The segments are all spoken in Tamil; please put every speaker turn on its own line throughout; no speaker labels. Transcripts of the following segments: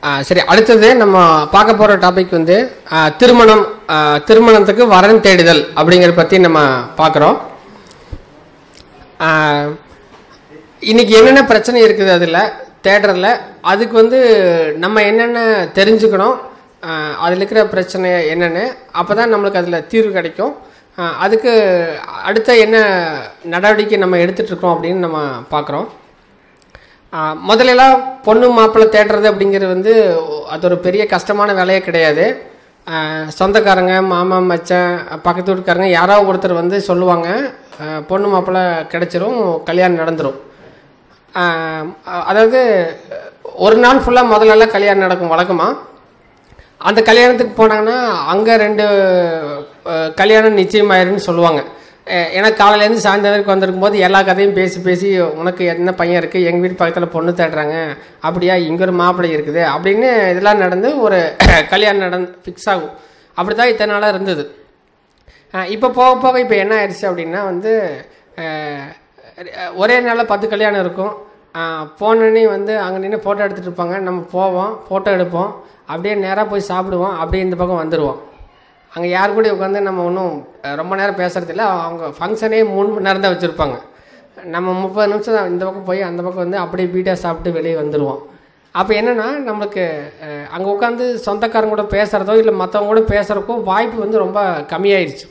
ஆ, சரி அடுத்தது நம்ம பார்க்க போகிற டாபிக் வந்து ஆ, திருமணம் ஆ, திருமணத்துக்கு வரன் தேடுதல் அப்படிங்கிறத பற்றி நம்ம பார்க்குறோம் இன்னைக்கு என்னென்ன பிரச்சனை இருக்குது அதில் தேடுறதுல அதுக்கு வந்து நம்ம என்னென்ன தெரிஞ்சுக்கணும் அதில் இருக்கிற பிரச்சனை என்னென்னு அப்போ தான் நம்மளுக்கு அதில் தீர்வு கிடைக்கும் ஆ, அதுக்கு அடுத்த என்ன நடவடிக்கை நம்ம எடுத்துகிட்டு இருக்கோம் அப்படின்னு நம்ம பார்க்குறோம் ஆஹ் முதல்லலாம் பொண்ணு மாப்பிள்ளை தேடுறது அப்படிங்கிறது வந்து அது ஒரு பெரிய கஷ்டமான வேலையே கிடையாது ஆஹ் சொந்தக்காரங்க மாமா மச்சான் பக்கத்து வீட்டுக்காரங்க யாராவது ஒருத்தர் வந்து சொல்லுவாங்க ஆஹ் பொண்ணு மாப்பிள்ளை கிடைச்சிரும் கல்யாணம் நடந்துடும் ஆஹ் அதாவது ஒரு நாள் ஃபுல்லாக முதல்லலாம் கல்யாணம் நடக்கும் வழக்கமாக அந்த கல்யாணத்துக்கு போனாங்கன்னா அங்கே ரெண்டு அஹ், கல்யாணம் நிச்சயமாயிருன்னு சொல்லுவாங்க அஹ், ஏன்னா காலையிலேருந்து சாயந்தரம் வரைக்கும் வந்திருக்கும் போது எல்லா கதையும் பேசி பேசி உனக்கு என்ன பையன் இருக்குது எங்கள் வீட்டு பக்கத்தில் பொண்ணு தேடுறாங்க அப்படியா இங்கே ஒரு மாப்பிள்ளை இருக்குது அப்படின்னு இதெல்லாம் நடந்து ஒரு கல்யாணம் நடந்து ஃபிக்ஸ் ஆகும் அப்படி தான் இத்தனை நாளாக இருந்தது இப்போ போக போக இப்போ என்ன ஆயிடுச்சு அப்படின்னா வந்து அஹ், ஒரே நாளில் பத்து கல்யாணம் இருக்கும் போனோடனே வந்து அங்கே நின்று ஃபோட்டோ எடுத்துகிட்டு இருப்பாங்க நம்ம போவோம் ஃபோட்டோ எடுப்போம் அப்படியே நேராக போய் சாப்பிடுவோம் அப்படியே இந்த பக்கம் வந்துடுவோம் அங்கே யார் கூட உட்காந்து நம்ம ஒன்றும் ரொம்ப நேரம் பேசுறதில்ல அவங்க ஃபங்க்ஷனே மூணு மணி நேரம் தான் வச்சுருப்பாங்க நம்ம முப்பது நிமிஷம் இந்த பக்கம் போய் அந்த பக்கம் வந்து அப்படியே பீட்டாக சாப்பிட்டு வெளியே வந்துடுவோம் அப்போ என்னென்னா நம்மளுக்கு அங்கே உட்காந்து சொந்தக்காரங்க கூட பேசுகிறதோ இல்லை மற்றவங்க கூட பேசுகிறக்கோ வாய்ப்பு வந்து ரொம்ப கம்மியாயிருச்சு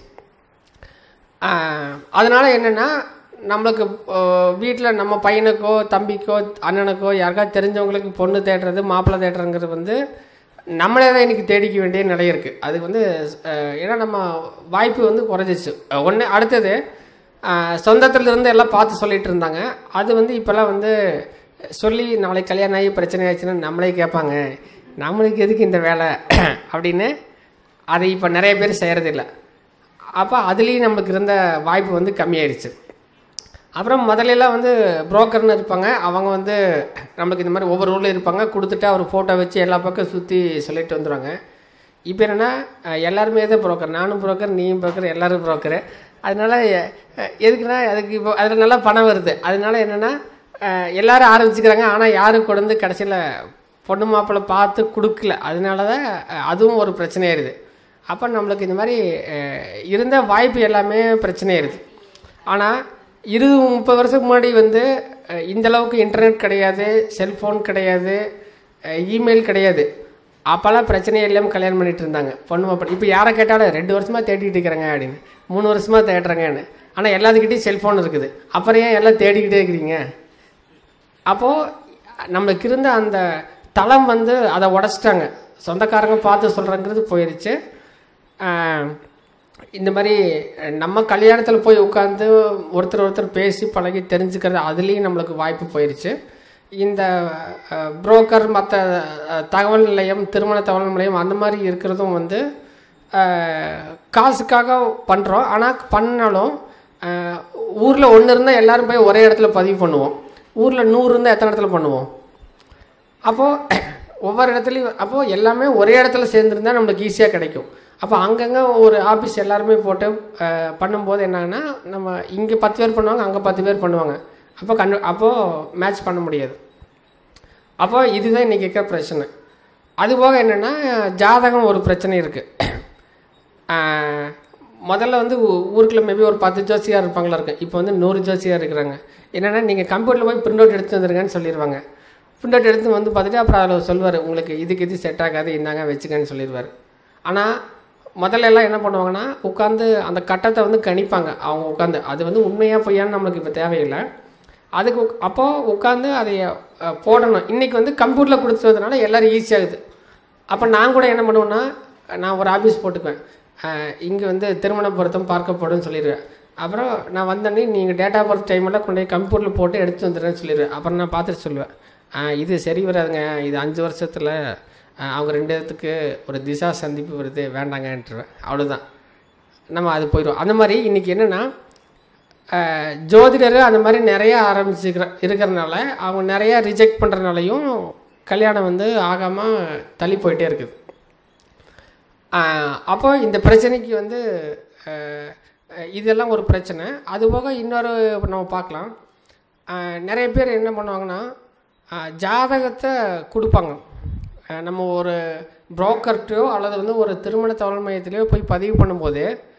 அதனால் என்னென்னா நம்மளுக்கு வீட்டில் நம்ம பையனுக்கோ தம்பிக்கோ அண்ணனுக்கோ யாருக்காவது தெரிஞ்சவங்களுக்கு பொண்ணு தேடுறது மாப்பிள்ளை தேடுறங்கிறது வந்து நம்மளே தான் இன்றைக்கி தேடிக்க வேண்டிய நிலை இருக்குது அது வந்து அஹ், ஏன்னா நம்ம வாய்ப்பு வந்து குறைஞ்சிச்சு ஒன்று அடுத்தது அஹ், சொந்தத்துல இருந்து எல்லாம் பார்த்து சொல்லிட்டு இருந்தாங்க அது வந்து இப்போல்லாம் வந்து சொல்லி நாளைக்கு கல்யாணம் ஆகி பிரச்சனை ஆயிடுச்சுன்னா நம்மளே கேட்பாங்க நம்மளுக்கு எதுக்கு இந்த வேலை அப்படின்னு அதை இப்போ நிறைய பேர் செய்கிறதில்ல அப்போ அதுலேயும் நம்மளுக்கு இருந்த வாய்ப்பு வந்து கம்மியாயிருச்சு அப்புறம் முதல்லலாம் வந்து புரோக்கர்னு இருப்பாங்க அவங்க வந்து நம்மளுக்கு இந்த மாதிரி ஒவ்வொரு ஊரில் இருப்பாங்க கொடுத்துட்டு அவர் ஃபோட்டோ வச்சு எல்லா பக்கம் சுற்றி சொல்லிட்டு வந்துடுவாங்க இப்போ என்னென்னா எல்லாருமே தான் புரோக்கர் நானும் புரோக்கர் நீயும் புரோக்கர் எல்லாரும் புரோக்கரு அதனால அஹ், எதுக்குன்னா அதுக்கு இப்போ அதில் நல்லா பணம் வருது அதனால என்னென்னா எல்லாரும் ஆரம்பிச்சுக்கிறாங்க ஆனால் யாரும் கொண்டு வந்து கடைசியில் பொண்ணு மாப்பிள்ளை பார்த்து கொடுக்கல அதனால தான் அஹ், அதுவும் ஒரு பிரச்சனையாயிருது அப்போ நம்மளுக்கு இந்த மாதிரி அஹ், இருந்த வாய்ப்பு எல்லாமே பிரச்சனையாயிருது ஆனால் இருபது முப்பது வருஷத்துக்கு முன்னாடி வந்து அஹ், இந்த அளவுக்கு இன்டர்நெட் கிடையாது செல்ஃபோன் கிடையாது அஹ், இமெயில் கிடையாது அப்போல்லாம் பிரச்சனையே இல்லாமல் கல்யாணம் பண்ணிட்டு இருந்தாங்க பொண்ணு மாப்பிள்ளை இப்போ யாரை கேட்டாலும் ரெண்டு வருஷமாக தேடிட்டு இருக்கிறேங்க அப்படின்னு மூணு வருஷமாக தேடுறேங்கன்னு ஆனால் எல்லாத்துக்கிட்டையும் செல்ஃபோன் இருக்குது அப்புறம் ஏன் எல்லாம் தேடிக்கிட்டே இருக்கிறீங்க அப்போது நம்மளுக்கு இருந்த அந்த தளம் வந்து அதை உடச்சிட்டாங்க சொந்தக்காரங்க பார்த்து சொல்கிறங்கிறது போயிடுச்சு ஆஹ் இந்த மாதிரி நம்ம கல்யாணத்தில் போய் உட்காந்து ஒருத்தர் ஒருத்தர் பேசி பழகி தெரிஞ்சுக்கிறது அதுலேயும் நம்மளுக்கு வாய்ப்பு போயிடுச்சு இந்த புரோக்கர் மற்ற தகவல் நிலையம் திருமண தகவல் நிலையம் அந்த மாதிரி இருக்கிறதும் வந்து ஆஹ் காசுக்காக பண்ணுறோம் ஆனால் பண்ணாலும் ஊரில் ஒன்று இருந்தால் எல்லாரும் போய் ஒரே இடத்துல பதிவு பண்ணுவோம் ஊரில் நூறு இருந்தால் எத்தனை இடத்துல பண்ணுவோம் அப்போது ஒவ்வொரு இடத்துலையும் அப்போது எல்லாமே ஒரே இடத்துல சேர்ந்துருந்தா நம்மளுக்கு ஈஸியாக கிடைக்கும் அப்போ அங்கங்கே ஒரு ஆஃபீஸ் எல்லாருமே போட்டு அஹ், பண்ணும்போது என்னன்னா நம்ம இங்கே பத்து பேர் பண்ணுவாங்க அங்கே பத்து பேர் பண்ணுவாங்க அப்போ கண்டு அப்போது மேட்ச் பண்ண முடியாது அப்போ இதுதான் இன்றைக்கி இருக்கிற பிரச்சனை அதுபோக என்னென்னா ஜாதகம் ஒரு பிரச்சனை இருக்குது முதல்ல வந்து ஊ- ஊருக்குள்ள மேபி ஒரு பத்து ஜோசியார் இருப்பாங்களா இருக்கு இப்போ வந்து நூறு ஜோசியார் இருக்கிறாங்க என்னென்னா நீங்கள் கம்ப்யூட்டரில் போய் பிரிண்ட் அவுட் எடுத்து வந்துருங்கன்னு சொல்லிடுவாங்க பிரிண்ட் அவுட் எடுத்து வந்து பார்த்துட்டு அப்புறம் அதில் சொல்லுவார் உங்களுக்கு இதுக்கு இது செட் ஆகாது இந்தாங்க வச்சுக்கன்னு சொல்லிடுவார் ஆனால் முதல்ல எல்லாம் என்ன பண்ணுவாங்கன்னா உட்காந்து அந்த கட்டத்தை வந்து கணிப்பாங்க அவங்க உட்காந்து அது வந்து உண்மையாக பொய்யான்னு நம்மளுக்கு இப்போ தேவையில்லை அதுக்கு உக்- அப்போ உட்காந்து அதை அஹ், போடணும் இன்றைக்கி வந்து கம்ப்யூட்டரில் கொடுத்துறதுனால எல்லோரும் ஈஸியாகுது அப்போ நான் கூட என்ன பண்ணுவேன்னா நான் ஒரு ஆஃபீஸ் போட்டுக்குவேன் இங்கே வந்து திருமண பொருத்தம் பார்க்கப்படும் சொல்லிடுவேன் அப்புறம் நான் வந்தோடனே நீங்கள் டேட்டா பர்த் டைமெல்லாம் கொண்டு போய் கம்ப்யூட்டரில் போட்டு எடுத்து வந்துடுறேன்னு சொல்லிடுவேன் அப்புறம் நான் பார்த்துட்டு சொல்லுவேன் அஹ், இது சரி வராதுங்க இது அஞ்சு வருஷத்தில் அவங்க ரெண்டு இடத்துக்கு ஒரு திசா சந்திப்பு வருது வேண்டாங்கன்ட்டுருவேன் அவ்வளோதான் நம்ம அது போயிடுவோம் அந்த மாதிரி இன்றைக்கி என்னென்னா அஹ், ஜோதிடர் அந்த மாதிரி நிறைய ஆரம்பிச்சுக்கிற இருக்கிறனால அவங்க நிறையா ரிஜெக்ட் பண்ணுறனாலையும் கல்யாணம் வந்து ஆகாமல் தள்ளி போயிட்டே இருக்குது அஹ், அப்போ இந்த பிரச்சனைக்கு வந்து அஹ், அஹ், இதெல்லாம் ஒரு பிரச்சனை அதுபோக இன்னொரு நம்ம பார்க்கலாம் அஹ், நிறைய பேர் என்ன பண்ணுவாங்கன்னா அஹ், ஜாதகத்தை கொடுப்பாங்க அஹ், நம்ம ஒரு புரோக்கர்கிட்டயோ அல்லது வந்து ஒரு திருமண தகவல் மையத்திலையோ போய் பதிவு பண்ணும்போது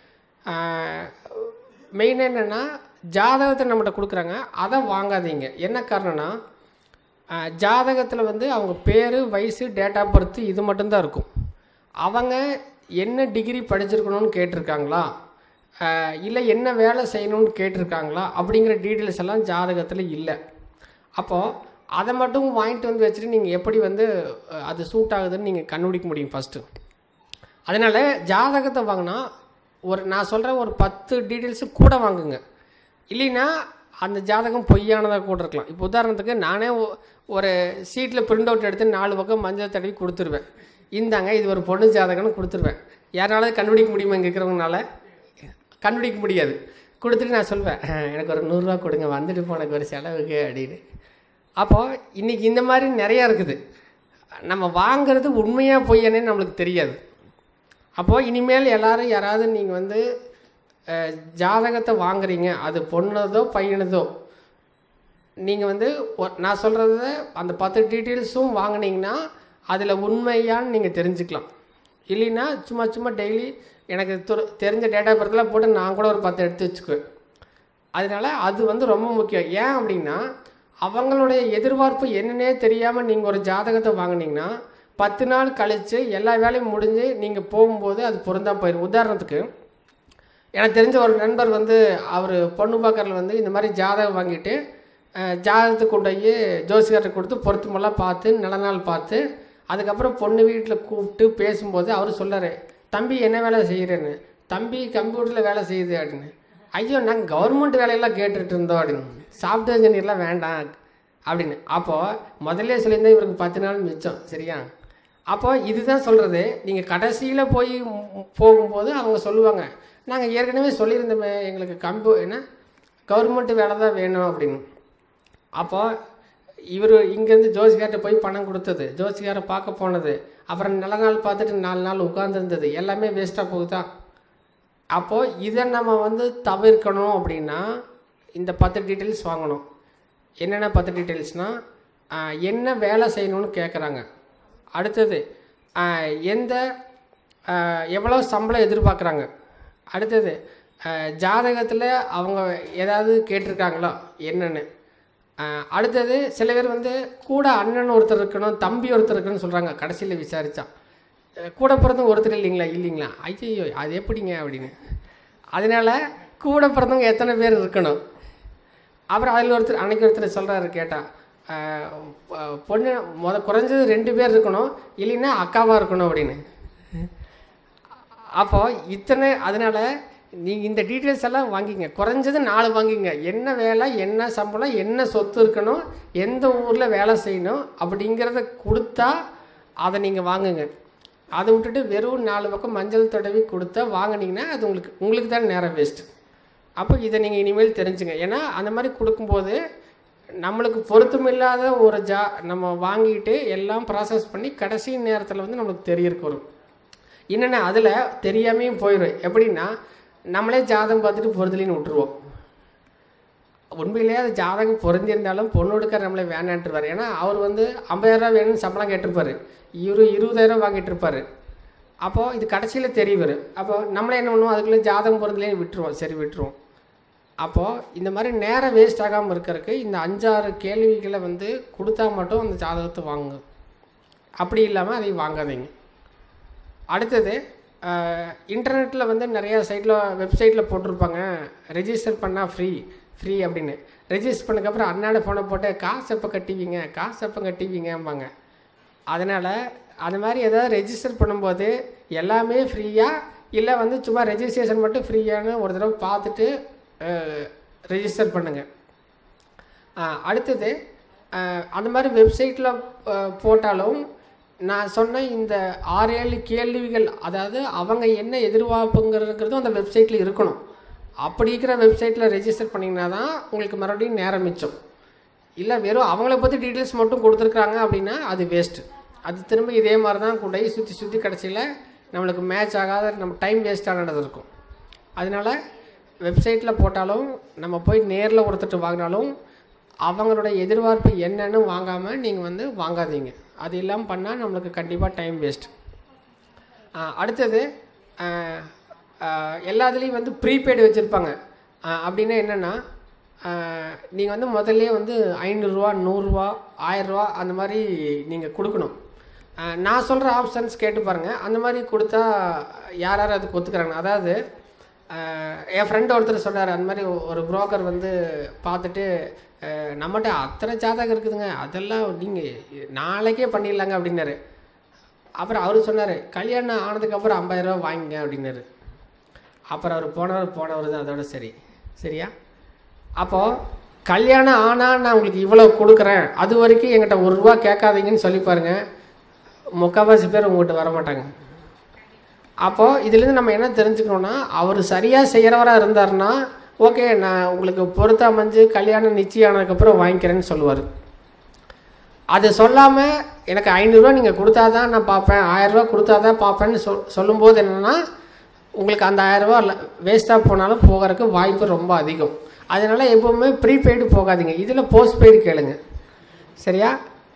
மெயின் என்னென்னா ஜாதகத்தை நம்மகிட்ட கொடுக்குறாங்க அதை வாங்காதீங்க என்ன காரணம்னா ஜாதகத்தில் வந்து அவங்க பேர் வயசு டேட் ஆஃப் பர்த் இது மட்டும்தான் இருக்கும் அவங்க என்ன டிகிரி படிச்சிருக்கணும்னு கேட்டிருக்காங்களா இல்லை என்ன வேலை செய்யணும்னு கேட்டிருக்காங்களா அப்படிங்கிற டீட்டெயில்ஸ் எல்லாம் ஜாதகத்தில் இல்லை அப்போது அதை மட்டும் வாங்கிட்டு வந்து வச்சுட்டு நீங்கள் எப்படி வந்து அஹ், அது சூட் ஆகுதுன்னு நீங்கள் கண்டுபிடிக்க முடியும் ஃபஸ்ட்டு அதனால் ஜாதகத்தை வாங்கினா ஒரு நான் சொல்கிற ஒரு பத்து டீட்டெயில்ஸு கூட வாங்குங்க இல்லைன்னா அந்த ஜாதகம் பொய்யானதாக கூட இருக்கலாம் இப்போ உதாரணத்துக்கு நானே ஒ- ஒரு சீட்டில் பிரிண்ட் அவுட் எடுத்து நாலு பக்கம் மஞ்சள் தடவி கொடுத்துருவேன் இந்தாங்க இது ஒரு பொண்ணு ஜாதகம்னு கொடுத்துருவேன் யாராலும் கண்டுபிடிக்க முடியுமா இங்கே இருக்கிறவங்கனால கண்டுபிடிக்க முடியாது கொடுத்துட்டு நான் சொல்வேன் "அஹ், எனக்கு ஒரு நூறுரூவா கொடுங்க வந்துட்டு போனக்கு ஒரு செலவுக்கு அப்படின்னு அப்போது இன்றைக்கி இந்த மாதிரி நிறையா இருக்குது நம்ம வாங்குறது உண்மையாக பொய்யானே நம்மளுக்கு தெரியாது அப்போது இனிமேல் எல்லாரும் யாராவது நீங்கள் வந்து அஹ், ஜாதகத்தை வாங்குறீங்க அது பொண்ணதோ பையனதோ நீங்கள் வந்து ஒ- நான் சொல்கிறத அந்த பத்து டீட்டெயில்ஸும் வாங்குனீங்கன்னா அதில் உண்மையான்னு நீங்கள் தெரிஞ்சுக்கலாம் இல்லைன்னா சும்மா சும்மா டெய்லி எனக்கு துர- தெரிஞ்ச டேட்டா பர்த்தில் போட்டு நான் கூட ஒரு பத்து எடுத்து வச்சுக்குவேன் அதனால் அது வந்து ரொம்ப முக்கியம் ஏன் அப்படின்னா அவங்களுடைய எதிர்பார்ப்பு என்னன்னே தெரியாமல் நீங்கள் ஒரு ஜாதகத்தை வாங்குனீங்கன்னா பத்து நாள் கழித்து எல்லா வேலையும் முடிஞ்சு நீங்கள் போகும்போது அது பொருந்தாம போயிடும் உதாரணத்துக்கு எனக்கு தெரிஞ்ச ஒரு நண்பர் வந்து அவர் பொண்ணு பார்க்கறதுல வந்து இந்த மாதிரி ஜாதகம் வாங்கிட்டு அஹ், ஜாதகத்தை கொண்டு போய் ஜோசிகார்ட்ட கொடுத்து பொருத்தமெல்லாம் பார்த்து நல்ல நாள் பார்த்து அதுக்கப்புறம் பொண்ணு வீட்டில் கூப்பிட்டு பேசும்போது அவர் சொல்றாரு தம்பி என்ன வேலை செய்கிறேன்னு தம்பி கம்ப்யூட்டரில் வேலை செய்யுது அப்படின்னு ஐயோ நாங்கள் கவர்மெண்ட் வேலையெல்லாம் கேட்டுட்டு இருந்தோம் அப்படின்னு சாஃப்ட்வேர் இன்ஜினியர்லாம் வேண்டாம் அப்படின்னு அப்போது முதல்ல சொல்லியிருந்தா இவருக்கு பத்து நாள் மிச்சம் சரியா அப்போ இதுதான் சொல்கிறது நீங்கள் கடைசியில் போய் ம், போகும்போது அவங்க சொல்லுவாங்க நாங்கள் ஏற்கனவே சொல்லியிருந்தோமே எங்களுக்கு கம்பு என்ன கவர்மெண்ட் வேலை தான் வேணும் அப்படின்னு அப்போ இவர் இங்கேருந்து ஜோசிகார்ட்ட போய் பணம் கொடுத்தது ஜோசிகாரை பார்க்க போனது அப்புறம் நல்ல நாள் பார்த்துட்டு நாலு நாள் உட்காந்துருந்தது எல்லாமே வேஸ்ட்டாக போகுதா அப்போது இதை நம்ம வந்து தவிர்க்கணும் அப்படின்னா இந்த பத்து டீட்டெயில்ஸ் வாங்கணும் என்னென்ன பத்து டீட்டெயில்ஸ்னால் என்ன வேலை செய்யணும்னு கேட்குறாங்க அடுத்தது ஆஹ், எந்த ஆஹ், எவ்வளோ சம்பளம் எதிர்பார்க்குறாங்க அடுத்தது ஜாதகத்தில் அவங்க ஏதாவது கேட்டிருக்காங்களா என்னென்னு ஆஹ், அடுத்தது சில பேர் வந்து கூட அண்ணன் ஒருத்தர் இருக்கணும் தம்பி ஒருத்தர் இருக்கணும்னு சொல்கிறாங்க கடைசியில் விசாரித்தா அஹ் கூட பிறந்த ஒருத்தர் இல்லைங்களா இல்லைங்களா ஐயோ அது எப்படிங்க அப்படின்னு அதனால கூட பிறந்தவங்க எத்தனை பேர் இருக்கணும் அப்புறம் அதில் ஒருத்தர் அன்னைக்கு ஒருத்தர் சொல்கிறாரு கேட்டால் பொண்ணு முத குறைஞ்சது ரெண்டு பேர் இருக்கணும் இல்லைன்னா அக்காவாக இருக்கணும் அப்படின்னு அப்போ இத்தனை அதனால நீங்கள் இந்த டீட்டெயில்ஸ் எல்லாம் வாங்கிங்க குறைஞ்சது நாலு வாங்கிங்க என்ன வேலை என்ன சம்பளம் என்ன சொத்து இருக்கணும் எந்த ஊரில் வேலை செய்யணும் அப்படிங்கிறத கொடுத்தா அதை நீங்கள் வாங்குங்க அதை விட்டுட்டு வெறும் நாலு பக்கம் மஞ்சள் தடவி கொடுத்தா வாங்குனீங்கன்னா அது உங்களுக்கு உங்களுக்கு தான் நேரம் வேஸ்ட் அப்போ இதை நீங்கள் இனிமேல் தெரிஞ்சுங்க ஏன்னா அந்த மாதிரி கொடுக்கும்போது நம்மளுக்கு பொருத்தமில்லாத ஒரு ஜா நம்ம வாங்கிட்டு எல்லாம் ப்ராசஸ் பண்ணி கடைசி நேரத்தில் வந்து நம்மளுக்கு தெரியறக்கு வரும் என்னென்ன அதில் தெரியாமையும் போயிடும் எப்படின்னா நம்மளே ஜாதகம் பார்த்துட்டு பொருந்தலின்னு விட்டுருவோம் உண்மையிலேயே அது ஜாதகம் பொருந்திருந்தாலும் பொண்ணு எடுக்கிற நம்மளே வேணான்ட்டுருவார் ஏன்னா அவர் வந்து ஐம்பதாயிரரூவா வேணும்னு சம்பளம் கேட்டிருப்பாரு இவரு இருபதாயிரம் வாங்கிட்டு இருப்பாரு அப்போது இது கடைசியில் தெரிய வரும் அப்போ நம்மளே என்ன பண்ணுவோம் அதுக்குள்ளே ஜாதகம் பொருந்தலே விட்டுருவோம் சரி விட்டுருவோம் அப்போது இந்த மாதிரி நேரம் வேஸ்ட் ஆகாமல் இருக்கிறதுக்கு இந்த அஞ்சாறு கேள்விகளை வந்து கொடுத்தா மட்டும் அந்த ஜாதகத்தை வாங்குங்க அப்படி இல்லாமல் அதை வாங்காதீங்க அடுத்தது இன்டர்நெட்டில் வந்து நிறையா சைட்டில் வெப்சைட்டில் போட்டிருப்பாங்க ரெஜிஸ்டர் பண்ணால் ஃப்ரீ ஃப்ரீ அப்படின்னு ரெஜிஸ்டர் பண்ணக்கப்புறம் அண்ணாட ஃபோனை போட்டு காசு எப்போ கட்டிவீங்க காசு எப்போ கட்டிவீங்கம்பாங்க அதனால் அது மாதிரி ஏதாவது ரெஜிஸ்டர் பண்ணும்போது எல்லாமே ஃப்ரீயாக இல்லை வந்து சும்மா ரெஜிஸ்ட்ரேஷன் மட்டும் ஃப்ரீயானு ஒரு தடவை பார்த்துட்டு ரெஜிஸ்டர் பண்ணுங்கள் ஆஹ் அடுத்தது ஆஹ் அந்த மாதிரி வெப்சைட்டில் போட்டாலும் நான் சொன்ன இந்த ஆறு ஏழு கேள்விகள் அதாவது அவங்க என்ன எதிர்பார்ப்புங்கிறதுங்கிறதும் அந்த வெப்சைட்டில் இருக்கணும் அப்படி இருக்கிற வெப்சைட்டில் ரெஜிஸ்டர் பண்ணிங்கன்னா தான் உங்களுக்கு மறுபடியும் நேரம் மிச்சம் இல்லை வெறும் அவங்கள பற்றி டீட்டெயில்ஸ் மட்டும் கொடுத்துருக்குறாங்க அப்படின்னா அது வேஸ்ட்டு அது திரும்ப இதே மாதிரி தான் கொண்டு போய் சுற்றி சுற்றி கடைசியில் நம்மளுக்கு மேட்ச் ஆகாத நம்ம டைம் வேஸ்ட் ஆனது இருக்கும் அதனால் வெப்சைட்டில் போட்டாலும் நம்ம போய் நேரில் ஒருத்தட்டு வாங்கினாலும் அவங்களோட எதிர்பார்ப்பு என்னன்னு வாங்காமல் நீங்கள் வந்து வாங்காதீங்க அது இல்லாமல் பண்ணால் நம்மளுக்கு கண்டிப்பாக டைம் வேஸ்ட் அடுத்தது ஆஹ், ஆஹ், எல்லாத்துலேயும் வந்து ப்ரீபெய்டு வச்சுருப்பாங்க அப்படின்னா என்னென்னா நீங்கள் வந்து முதல்ல வந்து ஐநூறுரூவா நூறுரூவா ஆயிரரூவா அந்த மாதிரி நீங்கள் கொடுக்கணும் ஆஹ், நான் சொல்கிற ஆப்ஷன்ஸ் கேட்டு பாருங்கள் அந்த மாதிரி கொடுத்தா யார் யார் அதுக்கு ஒத்துக்கிறாங்க அதாவது ஆஹ், என் ஃப்ரெண்ட் ஒருத்தர் சொன்னார் அந்த மாதிரி ஒரு புரோக்கர் வந்து பார்த்துட்டு ஆஹ், நம்மகிட்ட அத்தனை ஜாதகம் இருக்குதுங்க அதெல்லாம் நீங்கள் நாளைக்கே பண்ணிடலாங்க அப்படின்னாரு அப்புறம் அவர் சொன்னார் கல்யாணம் ஆனதுக்கப்புறம் ஐம்பதாயிரரூவா வாங்கிங்க அப்படின்னாரு அப்புறம் அவர் போனவர் போனவர் தான் அதோட சரி சரியா அப்போது கல்யாணம் ஆனால் நான் உங்களுக்கு இவ்வளோ கொடுக்குறேன் அது வரைக்கும் என்கிட்ட ஒரு ரூபா கேட்காதீங்கன்னு சொல்லி பாருங்க முக்கால்வாசி பேர் உங்கள்கிட்ட வர மாட்டாங்க அப்போது இதுலேருந்து நம்ம என்ன தெரிஞ்சுக்கணும்னா அவர் சரியாக செய்கிறவராக இருந்தாருன்னா ஓகே நான் உங்களுக்கு பொறுத்த அமைஞ்சு கல்யாணம் நிச்சயம் ஆனதுக்கப்புறம் வாங்கிக்கிறேன்னு சொல்லுவார் அது சொல்லாமல் எனக்கு ஐநூறுரூவா நீங்கள் கொடுத்தா தான் நான் பார்ப்பேன் ஆயிரரூவா கொடுத்தா தான் பார்ப்பேன்னு சொல் சொல்லும்போது என்னென்னா உங்களுக்கு அந்த ஆயிரரூவா வேஸ்ட்டாக போனாலும் போகிறதுக்கு வாய்ப்பு ரொம்ப அதிகம் அதனால் எப்போவுமே ப்ரீபெய்டு போகாதீங்க இதில் போஸ்ட் பெய்டு கேளுங்க சரியா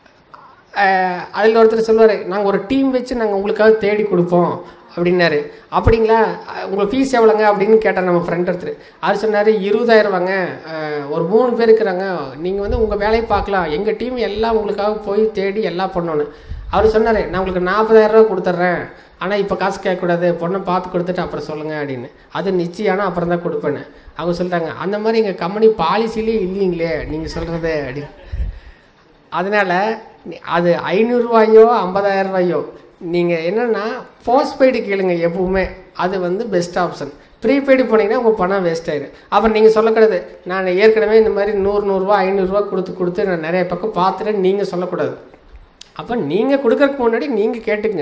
அதில் ஒருத்தர் சொல்லுவார் நாங்கள் ஒரு டீம் வச்சு நாங்கள் உங்களுக்காக தேடி கொடுப்போம் அப்படின்னாரு அப்படிங்களா அஹ், உங்க ஃபீஸ் எவ்வளோங்க அப்படின்னு கேட்டார் நம்ம ஃப்ரெண்ட் ஒருத்தர் அவர் சொன்னார் இருபதாயிரரூவாங்க ஒரு மூணு பேர் இருக்கிறாங்க நீங்கள் வந்து உங்கள் வேலையை பார்க்கலாம் எங்கள் டீம் எல்லாம் உங்களுக்காக போய் தேடி எல்லாம் பண்ணணும் அவர் சொன்னார் நான் உங்களுக்கு நாற்பதாயிரரூவா கொடுத்துட்றேன் ஆனால் இப்போ காசு கேட்கக்கூடாது பொண்ணை பார்த்து கொடுத்துட்டு அப்புறம் சொல்லுங்கள் அப்படின்னு அது நிச்சயம் அப்புறம் தான் கொடுப்பேன்னு அவங்க சொல்லிட்டாங்க அந்த மாதிரி எங்கள் கம்பெனி பாலிசிலே இல்லைங்களே நீங்கள் சொல்கிறது அப்படின்னு அதனால் அது ஐநூறுரூவாயோ ஐம்பதாயிரம் ரூபாயோ நீங்கள் என்னென்னா போஸ்ட்பெய்டு கேளுங்க எப்பவுமே அது வந்து பெஸ்ட் ஆப்ஷன் ப்ரீபெய்டு போனீங்கன்னா உங்கள் பணம் வேஸ்ட் ஆயிடும் அப்புறம் நீங்கள் சொல்லக்கூடாது நான் ஏற்கனவே இந்த மாதிரி நூறு நூறுரூவா ஐநூறுரூவா கொடுத்து கொடுத்து நான் நிறைய பக்கம் பார்த்துட்டேன்னு நீங்கள் சொல்லக்கூடாது அப்போ நீங்கள் கொடுக்கறதுக்கு முன்னாடி நீங்கள் கேட்டுக்குங்க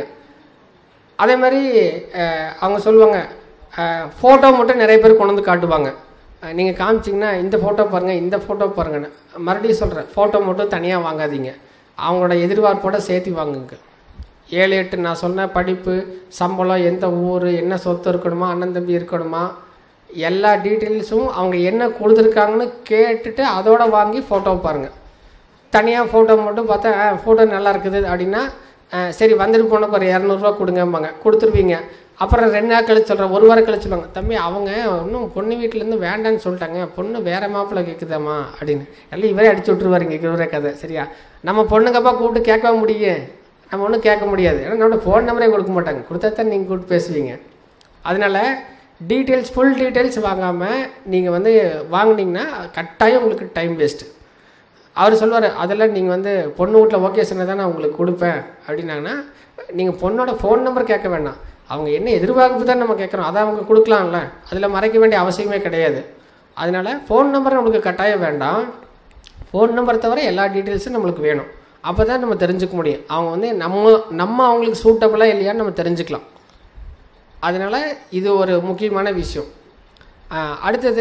அதே மாதிரி அஹ், அவங்க சொல்லுவாங்க ஃபோட்டோ மட்டும் நிறைய பேர் கொண்டு வந்து காட்டுவாங்க நீங்கள் காமிச்சிங்கன்னா இந்த ஃபோட்டோ பாருங்கள் இந்த ஃபோட்டோ பாருங்கன்னு மறுபடியும் சொல்கிறேன் ஃபோட்டோ மட்டும் தனியாக வாங்காதீங்க அவங்களோட எதிர்பார்ப்போட சேர்த்து வாங்குங்க ஏழு எட்டு நான் சொன்ன படிப்பு சம்பளம் எந்த ஊர் என்ன சொத்து இருக்கணுமா அண்ணன் தம்பி இருக்கணுமா எல்லா டீட்டெயில்ஸும் அவங்க என்ன கொடுத்துருக்காங்கன்னு கேட்டுட்டு அதோட வாங்கி ஃபோட்டோ பாருங்கள் தனியாக ஃபோட்டோ மட்டும் பார்த்தா ஃபோட்டோ நல்லா இருக்குது அப்படின்னா அஹ், சரி வந்துட்டு போனக்கு ஒரு இரநூறுவா கொடுங்கம்பாங்க கொடுத்துருவீங்க அப்புறம் ரெண்டு நாள் கழிச்சு சொல்கிறேன் ஒரு வாரம் கழிச்சு சொல்லுவாங்க தம்பி அவங்க இன்னும் பொண்ணு வீட்டிலேருந்து வேண்டான்னு சொல்லிட்டாங்க பொண்ணு வேற மாப்பிள்ளை கேட்குதாம்மா அப்படின்னு எல்லாம் இவரே அடிச்சு விட்ருவாருங்க இவரே கதை சரியா நம்ம பொண்ணுங்கப்பா கூப்பிட்டு கேட்க முடியும் நம்ம ஒன்றும் கேட்க முடியாது ஏன்னா நம்மளோட ஃபோன் நம்பரே கொடுக்க மாட்டாங்க கொடுத்தா தான் நீங்கள் கூப்பிட்டு பேசுவீங்க அதனால் டீட்டெயில்ஸ் ஃபுல் டீட்டெயில்ஸ் வாங்காமல் நீங்கள் வந்து வாங்குனீங்கன்னா கட்டாயம் உங்களுக்கு டைம் வேஸ்ட்டு அவர் சொல்லுவார் அதெல்லாம் நீங்கள் வந்து பொண்ணு வீட்டில் ஓகே சொன்னதை தான் நான் உங்களுக்கு கொடுப்பேன் அப்படின்னாங்கன்னா நீங்கள் பொண்ணோட ஃபோன் நம்பர் கேட்க வேண்டாம் அவங்க என்ன எதிர்பார்ப்பு தான் நம்ம கேட்குறோம் அதை அவங்க கொடுக்கலாம்ல அதில் மறைக்க வேண்டிய அவசியமே கிடையாது அதனால் ஃபோன் நம்பர் நம்மளுக்கு கட்டாயம் வேண்டாம் ஃபோன் நம்பர் தவிர எல்லா டீட்டெயில்ஸும் நம்மளுக்கு வேணும் அப்போ தான் நம்ம தெரிஞ்சுக்க முடியும் அவங்க வந்து நம்ம நம்ம அவங்களுக்கு சூட்டபுளாக இல்லையான்னு நம்ம தெரிஞ்சுக்கலாம் அதனால் இது ஒரு முக்கியமான விஷயம் ஆஹ் அடுத்தது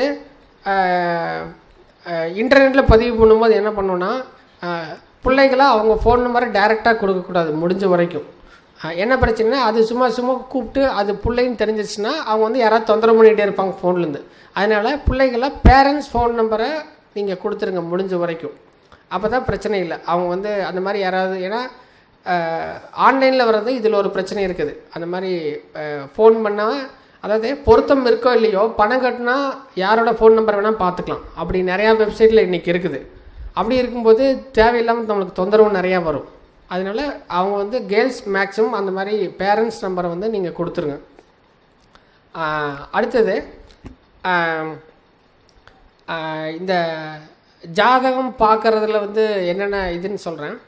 இன்டர்நெட்டில் பதிவு பண்ணும்போது என்ன பண்ணோன்னா பிள்ளைகளை அவங்க ஃபோன் நம்பரை டைரெக்டாக கொடுக்கக்கூடாது முடிஞ்ச வரைக்கும் ஆஹ் என்ன பிரச்சனைனா அது சும்மா சும்மா கூப்பிட்டு அது பிள்ளைன்னு தெரிஞ்சிச்சுன்னா அவங்க வந்து யாராவது தொந்தரவு பண்ணிகிட்டே இருப்பாங்க ஃபோன்லேருந்து அதனால் பிள்ளைகளை பேரண்ட்ஸ் ஃபோன் நம்பரை நீங்கள் கொடுத்துருங்க முடிஞ்ச வரைக்கும் அப்போ தான் பிரச்சனை இல்லை அவங்க வந்து அந்த மாதிரி யாராவது ஏன்னா ஆன்லைனில் வர்றது இதில் ஒரு பிரச்சனை இருக்குது அந்த மாதிரி ஃபோன் பண்ணால் அதாவது பொருத்தம் இருக்கோ இல்லையோ பணம் கட்டினா யாரோட ஃபோன் நம்பர் வேணால் பார்த்துக்கலாம் அப்படி நிறையா வெப்சைட்டில் இன்றைக்கி இருக்குது அப்படி இருக்கும்போது தேவையில்லாமல் நம்மளுக்கு தொந்தரவு நிறையா வரும் அதனால அவங்க வந்து கேர்ள்ஸ் மேக்ஸிமம் அந்த மாதிரி பேரண்ட்ஸ் நம்பரை வந்து நீங்கள் கொடுத்துருங்க ஆஹ் அடுத்தது ஆஹ் ஆஹ் இந்த ஜாதகம் பார்க்குறதுல வந்து என்னென்ன இதுன்னு சொல்கிறேன்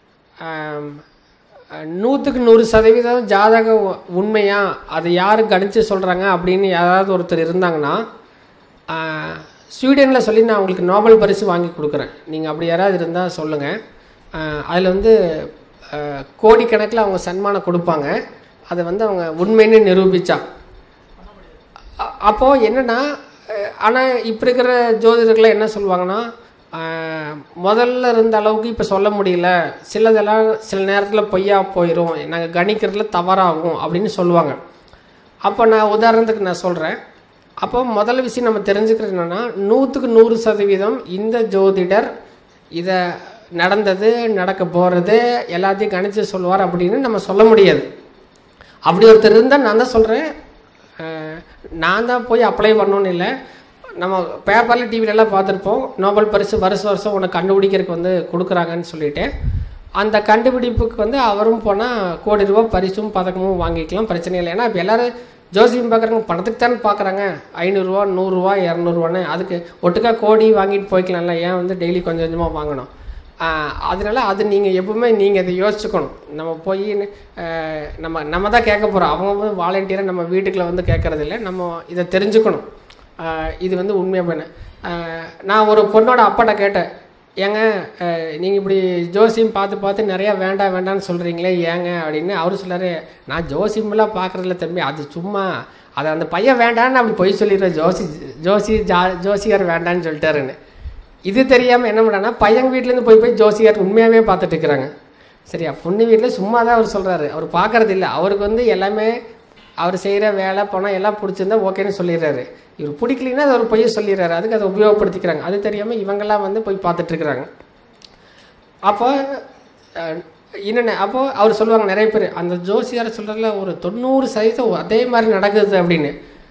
நூற்றுக்கு நூறு சதவீதம் ஜாதகம் உ- உண்மையா அது யார் கணிச்சு சொல்கிறாங்க அப்படின்னு யாராவது ஒருத்தர் இருந்தாங்கன்னா ஸ்வீடனில் சொல்லி நான் உங்களுக்கு நோபல் பரிசு வாங்கி கொடுக்குறேன் நீங்கள் அப்படி யாராவது இருந்தால் சொல்லுங்கள் அதில் வந்து ஆஹ் கோடிக்கணக்கில் அவங்க சன்மானம் கொடுப்பாங்க அதை வந்து அவங்க உண்மைன்னு நிரூபித்தா அ- அப்போ என்னன்னா அஹ், ஆனா இப்போ இருக்கிற ஜோதிடர்கள் என்ன சொல்லுவாங்கன்னா அஹ், முதல்ல இருந்த அளவுக்கு இப்போ சொல்ல முடியல சிலதெல்லாம் சில நேரத்தில் பொய்யா போயிடும் நாங்கள் கணிக்கிறதுல தவறாகும் அப்படின்னு சொல்லுவாங்க அப்போ நான் உதாரணத்துக்கு நான் சொல்கிறேன் அப்போ முதல் விஷயம் நம்ம தெரிஞ்சுக்கிறது என்னன்னா நூற்றுக்கு நூறு சதவீதம் இந்த ஜோதிடர் இதை நடந்தது நடக்க போகிறது எல்லாத்தையும் கணிச்சு சொல்லுவார் அப்படின்னு நம்ம சொல்ல முடியாது அப்படி ஒருத்தர் இருந்தால் நான் தான் சொல்கிறேன் நான் தான் போய் அப்ளை பண்ணணும்னு இல்லை நம்ம பேப்பரில் டிவிலெல்லாம் பார்த்துருப்போம் நோபல் பரிசு வருஷம் வருஷம் உனக்கு கண்டுபிடிக்கிறதுக்கு வந்து கொடுக்குறாங்கன்னு சொல்லிட்டு அந்த கண்டுபிடிப்புக்கு வந்து அவரும் போனால் கோடி ரூபா பரிசும் பதக்கமும் வாங்கிக்கலாம் பிரச்சனை இல்லை ஏன்னா இப்போ எல்லோரும் ஜோசியம் பார்க்குறவங்க பணத்துக்கு தானே பார்க்குறாங்க ஐநூறுரூவா நூறுரூவா இரநூறுவான்னு அதுக்கு ஒட்டுக்கா கோடி வாங்கிட்டு போய்க்கலாம்ல ஏன் வந்து டெய்லி கொஞ்சம் கொஞ்சமாக வாங்கணும் ஆஹ் அதனால அது நீங்கள் எப்பவுமே நீங்கள் இதை யோசிச்சுக்கணும் நம்ம போய் ஆஹ் நம்ம நம்ம தான் கேட்க போகிறோம் அவங்க வந்து வாலண்டியராக நம்ம வீட்டுக்குள்ள வந்து கேட்கறது இல்லை நம்ம இதை தெரிஞ்சுக்கணும் ஆஹ் இது வந்து உண்மையாக பண்ண நான் ஒரு பொண்ணோட அப்பாட்ட கேட்டேன் ஏங்க நீங்கள் இப்படி ஜோசியம் பார்த்து பார்த்து நிறையா வேண்டாம் வேண்டாம்னு சொல்கிறீங்களே ஏங்க அப்படின்னு அவரு சொல்லாரு நான் ஜோசியமெல்லாம் பார்க்குறதில்ல தம்பி அது சும்மா அது அந்த பையன் வேண்டான்னு அப்படி பொய் சொல்லிடுறேன் ஜோசி ஜோசி ஜா ஜோசியார் வேண்டான்னு சொல்லிட்டாருன்னு இது தெரியாமல் என்ன பண்ணான்னா பையன் வீட்டிலேருந்து போய் போய் ஜோசியார் உண்மையாகவே பார்த்துட்டு இருக்கிறாங்க சரியா பொண்ணு வீட்டில் சும்மா தான் அவர் சொல்கிறாரு அவர் பார்க்கறது இல்லை அவருக்கு வந்து எல்லாமே அவர் செய்கிற வேலை பணம் எல்லாம் பிடிச்சிருந்தா ஓகேன்னு சொல்லிடுறாரு இவர் பிடிக்கலைன்னா அது ஒரு பொய்யை சொல்லிடுறாரு அதுக்கு அதை உபயோகப்படுத்திக்கிறாங்க அது தெரியாமல் இவங்கெல்லாம் வந்து போய் பார்த்துட்டு இருக்கிறாங்க அப்போ அஹ், என்னென்ன அப்போது அவர் சொல்லுவாங்க நிறைய பேர் அந்த ஜோசியார் சொல்கிறதுல ஒரு தொண்ணூறு சதவீதம் அதே மாதிரி நடக்குது அப்படின்னு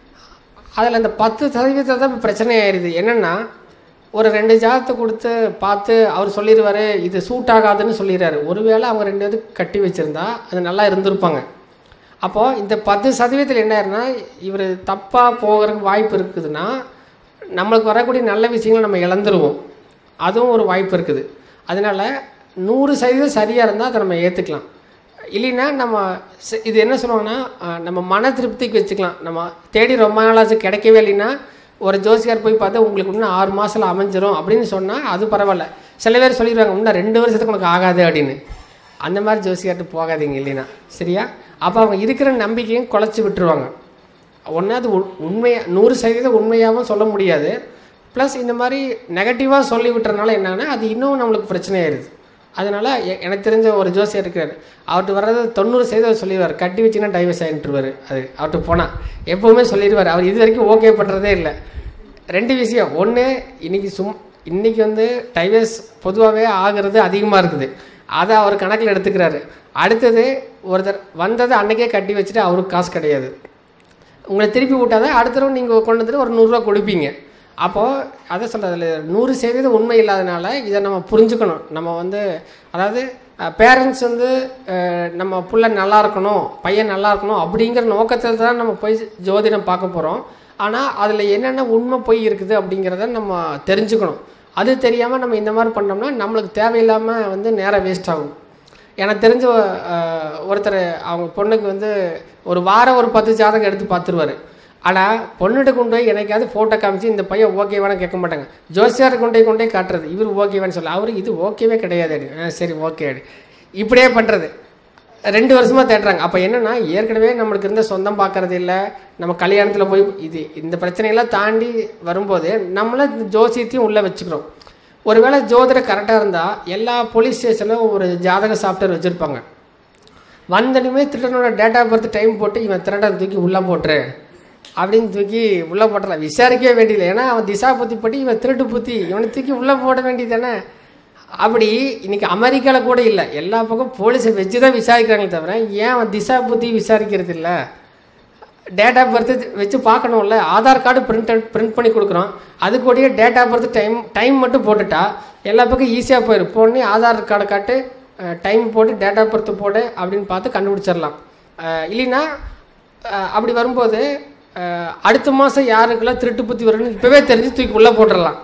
அதில் அந்த பத்து சதவீதம் தான் இப்ப பிரச்சனை ஆயிடுது என்னென்னா ஒரு ரெண்டு ஜாதத்தை கொடுத்து பார்த்து அவர் சொல்லிடுவார் இது சூட் ஆகாதுன்னு சொல்லிடுறாரு ஒருவேளை அவங்க ரெண்டு இது கட்டி வச்சுருந்தா அது நல்லா இருந்திருப்பாங்க அப்போது இந்த பத்து சதவீதத்தில் என்ன ஆயிருன்னா இவர் தப்பாக போகிறதுக்கு வாய்ப்பு இருக்குதுன்னா நம்மளுக்கு வரக்கூடிய நல்ல விஷயங்களை நம்ம இழந்துருவோம் அதுவும் ஒரு வாய்ப்பு இருக்குது அதனால் நூறு சதவீதம் சரியாக இருந்தால் அதை நம்ம ஏற்றுக்கலாம் இல்லைன்னா நம்ம ச- இது என்ன சொல்லுவாங்கன்னா அஹ், நம்ம மன திருப்திக்கு வச்சுக்கலாம் நம்ம தேடி ரொம்ப நாளாச்சு கிடைக்கவே இல்லைன்னா ஒரு ஜோசியார் போய் பார்த்தா உங்களுக்கு இன்னும் ஆறு மாதத்தில் அமைஞ்சிரும் அப்படின்னு சொன்னால் அது பரவாயில்ல சில பேர் சொல்லிடுவாங்க இன்னும் ரெண்டு வருஷத்துக்கு உனக்கு ஆகாது அப்படின்னு அந்த மாதிரி ஜோசியார்ட்டு போகாதீங்க இல்லைன்னா சரியா அப்போ அவங்க இருக்கிற நம்பிக்கையும் குலைச்சி விட்டுருவாங்க ஒன்று அது உண்- உண்மையா நூறு சதவீதம் உண்மையாகவும் சொல்ல முடியாது ப்ளஸ் இந்த மாதிரி நெகட்டிவாக சொல்லி விட்டுறதுனால என்னன்னா அது இன்னும் நம்மளுக்கு பிரச்சனை ஆயிடுது அதனால் எனக்கு தெரிஞ்ச ஒரு ஜோசியர் இருக்கார் அவர்கிட்ட வர்றது தொண்ணூறு சதவீதம் சொல்லிடுவார் கட்டி வச்சுன்னா டைவர்ஸ் ஆகிட்டுருவார் அது அவர்கிட்ட போனால் எப்போவுமே சொல்லிடுவார் அவர் இது வரைக்கும் ஓகே பண்ணுறதே இல்லை ரெண்டு விஷயம் ஒன்று இன்னைக்கு சும் இன்னைக்கு வந்து டைவர்ஸ் பொதுவாகவே ஆகிறது அதிகமாக இருக்குது அதை அவர் கணக்கில் எடுத்துக்கிறாரு அடுத்தது ஒருத்தர் வந்ததை அன்னைக்கே கட்டி வச்சுட்டு அவருக்கு காசு கிடையாது உங்களை திருப்பி விட்டாதான் அடுத்த தடவை நீங்கள் கொண்டு வந்துட்டு ஒரு நூறுரூவா கொடுப்பீங்க அப்போது அதை சொல்கிறதுல நூறு சதவீதம் உண்மை இல்லாதனால இதை நம்ம புரிஞ்சுக்கணும் நம்ம வந்து அதாவது பேரண்ட்ஸ் வந்து அஹ், நம்ம புள்ள நல்லா இருக்கணும் பையன் நல்லா இருக்கணும் அப்படிங்கிற நோக்கத்தில் தான் நம்ம போய் ஜோதிடம் பார்க்க போகிறோம் ஆனால் அதில் என்னென்ன உண்மை போய் இருக்குது அப்படிங்கிறத நம்ம தெரிஞ்சுக்கணும் அது தெரியாமல் நம்ம இந்த மாதிரி பண்ணோம்னா நம்மளுக்கு தேவையில்லாமல் வந்து நேரம் வேஸ்ட் ஆகும் எனக்கு தெரிஞ்ச அஹ், ஒருத்தர் அவங்க பொண்ணுக்கு வந்து ஒரு வாரம் ஒரு பத்து ஜாதகம் எடுத்து பார்த்துருவாரு ஆனால் பொண்ணுகிட்ட கொண்டு போய் எனக்காவது ஃபோட்டோ காமிச்சு இந்த பையன் ஓகேவானு கேட்க மாட்டாங்க ஜோசியார் கொண்டு போய் கொண்டு போய் காட்டுறது இவர் ஓகேவான்னு சொல்ல அவர் இது ஓகேவே கிடையாது அப்படின்னு. ஆ சரி ஓகே அப்படி. இப்படியே பண்ணுறது ரெண்டு வருஷமாக தேடுறாங்க அப்போ என்னன்னா ஏற்கனவே நம்மளுக்கு இருந்த சொந்தம் பார்க்கறது இல்லை நம்ம கல்யாணத்தில் போய் இது இந்த பிரச்சனையெல்லாம் தாண்டி வரும்போது நம்மள இந்த ஜோசியத்தையும் உள்ளே வச்சுக்கிறோம் ஒருவேளை ஜோதிடம் கரெக்டாக இருந்தால் எல்லா போலீஸ் ஸ்டேஷனிலும் ஒரு ஜாதக சாஃப்ட்வேர் வச்சுருப்பாங்க வந்தனுமே திருடனோட டேட்டா பர்த் டைம் போட்டு இவன் திருடன் தூக்கி உள்ளே போட்டுரு அப்படின்னு தூக்கி உள்ளே போட்டுறலாம் விசாரிக்கவே வேண்டியதில்லை ஏன்னா அவன் திசா புத்தி பட்டி இவன் திருட்டு புத்தி இவனை தூக்கி உள்ளே போட வேண்டியது தானே அப்படி இன்னைக்கு அமெரிக்காவில் கூட இல்லை எல்லா பக்கம் போலீஸை வச்சு தான் விசாரிக்கிறாங்களே தவிர ஏன் அவன் திசா புத்தி விசாரிக்கிறது இல்லை டேட் ஆஃப் பர்த் வச்சு பார்க்கணும்ல ஆதார் கார்டு பிரிண்ட் பிரிண்ட் பண்ணி கொடுக்குறோம் அது கூடயே date of birth time time மட்டும் போட்டுட்டா எல்லா பக்கம் ஈஸியாக போயிடும் போனே ஆதார் கார்டு காட்டு டைம் போட்டு டேட் ஆஃப் பர்த் போடு அப்படின்னு பார்த்து கண்டுபிடிச்சிடலாம் அஹ் இல்லைன்னா அஹ் அப்படி வரும்போது அஹ் அடுத்த மாதம் யாருக்கெல்லாம் திருட்டு புத்தி வரும்னு இப்போவே தெரிஞ்சு தூக்கி உள்ளே போட்டுடலாம்